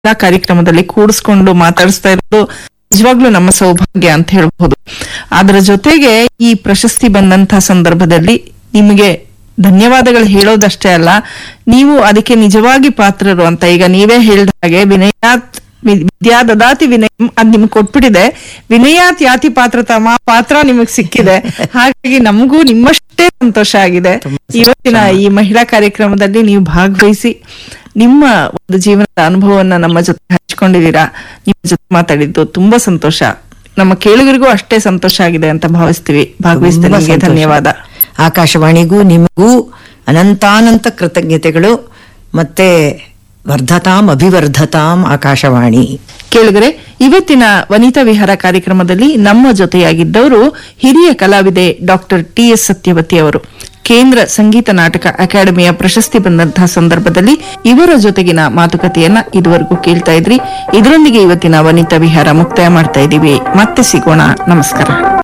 ಮಹಿಳಾ ಕಾರ್ಯಕ್ರಮದಲ್ಲಿ ಕೂಡಿಸ್ಕೊಂಡು ಮಾತಾಡಿಸ್ತಾ ಇರೋದು ನಿಜವಾಗ್ಲೂ ನಮ್ಮ ಸೌಭಾಗ್ಯ ಅಂತ ಹೇಳ್ಬಹುದು ಅದರ ಜೊತೆಗೆ ಈ ಪ್ರಶಸ್ತಿ ಬಂದಂತ ಸಂದರ್ಭದಲ್ಲಿ ನಿಮಗೆ ಧನ್ಯವಾದಗಳು ಹೇಳೋದಷ್ಟೇ ಅಲ್ಲ ನೀವು ಅದಕ್ಕೆ ನಿಜವಾಗಿ ಪಾತ್ರರು ಅಂತ ಈಗ ನೀವೇ ಹೇಳಿದ ಹಾಗೆ ವಿನಯಾತ್ ವಿ- ವಿದ್ಯಾ ದದಾತಿ ವಿನಯಂ ಅದ್ ನಿಮ್ಗೆ ಕೊಟ್ಬಿಟ್ಟಿದೆ ವಿನಯಾತ್ ಯಾತಿ ಪಾತ್ರತಮ ಪಾತ್ರ ನಿಮಗ್ ಸಿಕ್ಕಿದೆ ಹಾಗಾಗಿ ನಮಗೂ ನಿಮ್ಮಷ್ಟೇ ಸಂತೋಷ ಆಗಿದೆ ಇವತ್ತಿನ ಈ ಮಹಿಳಾ ಕಾರ್ಯಕ್ರಮದಲ್ಲಿ ನೀವು ಭಾಗವಹಿಸಿ ನಿಮ್ಮ ಒಂದು ಜೀವನದ ಅನುಭವವನ್ನ ನಮ್ಮ ಜೊತೆ ಹಂಚ್ಕೊಂಡಿದ್ದೀರಾ ನಿಮ್ಮ ಜೊತೆ ಮಾತಾಡಿದ್ದು ತುಂಬಾ ಸಂತೋಷ ನಮ್ಮ ಕೇಳುಗರಿಗೂ ಅಷ್ಟೇ ಸಂತೋಷ ಆಗಿದೆ ಅಂತ ಭಾವಿಸ್ತೀವಿ ಭಾಗವಹಿಸಿದ ತುಂಬಾ ನಿಮಗೆ ಸಂತೋಷ. ಧನ್ಯವಾದ ಆಕಾಶವಾಣಿಗೂ ನಿಮಗೂ ಅನಂತಾನಂತ ಕೃತಜ್ಞತೆಗಳು ಮತ್ತೆ ವರ್ಧತಾಂ ಅಭಿವರ್ಧತಾಂ ಆಕಾಶವಾಣಿ ಕೇಳಿದರೆ ಇವತ್ತಿನ ವನಿತಾ ವಿಹಾರ ಕಾರ್ಯಕ್ರಮದಲ್ಲಿ ನಮ್ಮ ಜೊತೆಯಾಗಿದ್ದವರು ಹಿರಿಯ ಕಲಾವಿದೆ ಡಾಕ್ಟರ್ ಟಿ ಎಸ್ ಸತ್ಯವತಿ ಅವರು ಕೇಂದ್ರ ಸಂಗೀತ ನಾಟಕ ಅಕಾಡೆಮಿಯ ಪ್ರಶಸ್ತಿ ಬಂದಂತಹ ಸಂದರ್ಭದಲ್ಲಿ ಇವರ ಜೊತೆಗಿನ ಮಾತುಕತೆಯನ್ನ ಇದುವರೆಗೂ ಕೇಳ್ತಾ ಇದ್ರಿ ಇದರೊಂದಿಗೆ ಇವತ್ತಿನ ವನಿತಾ ವಿಹಾರ ಮುಕ್ತಾಯ ಮಾಡ್ತಾ ಇದ್ದೀವಿ ಮತ್ತೆ ಸಿಗೋಣ ನಮಸ್ಕಾರ